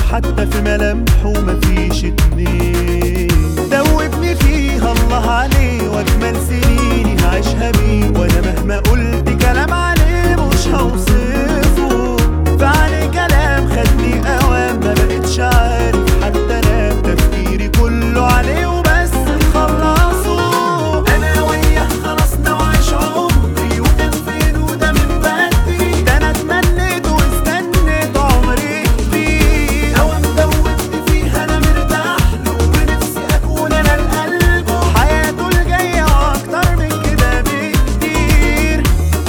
حتى في ملامحه مفيش اتنين دوبني فيها الله عليه واجمل سنيني هعيشها بيه وانا مهما قلت كلام عليه مش هوصفه فعلي كلام خدني اوام ما بقتش عارف حتى انام تفكيري كله عليه وبس نخلصه انا وياه خلاص نوعش عمري وكان فين وده من بدري ده انا اتمنيت واستنيت عمري فيه اوام دوبت فيها انا مرتاح له ونفسي اكون انا لقلبه حياته الجايه واكتر من كده بكتير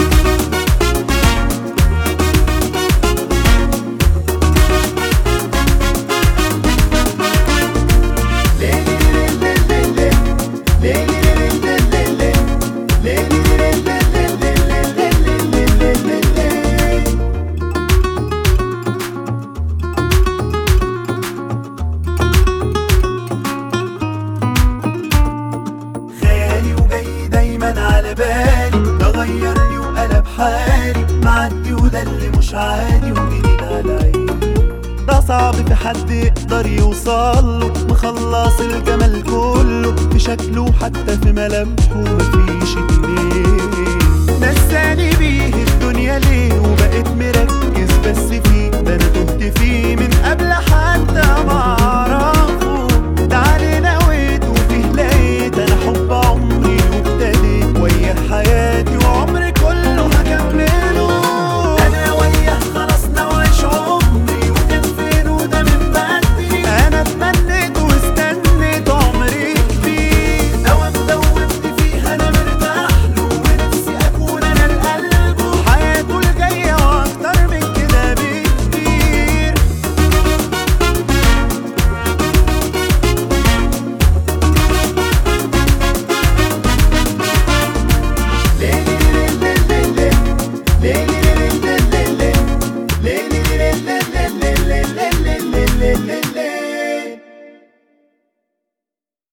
خيالي وجاي دايما على بالي ده غيرني وقلب حالي معدي وده اللي مش عادي وجديد على عيني ده صعب في حد يقدر يوصله مخلص الجمال كله في شكله حتى في ملامحه مفيش اتنين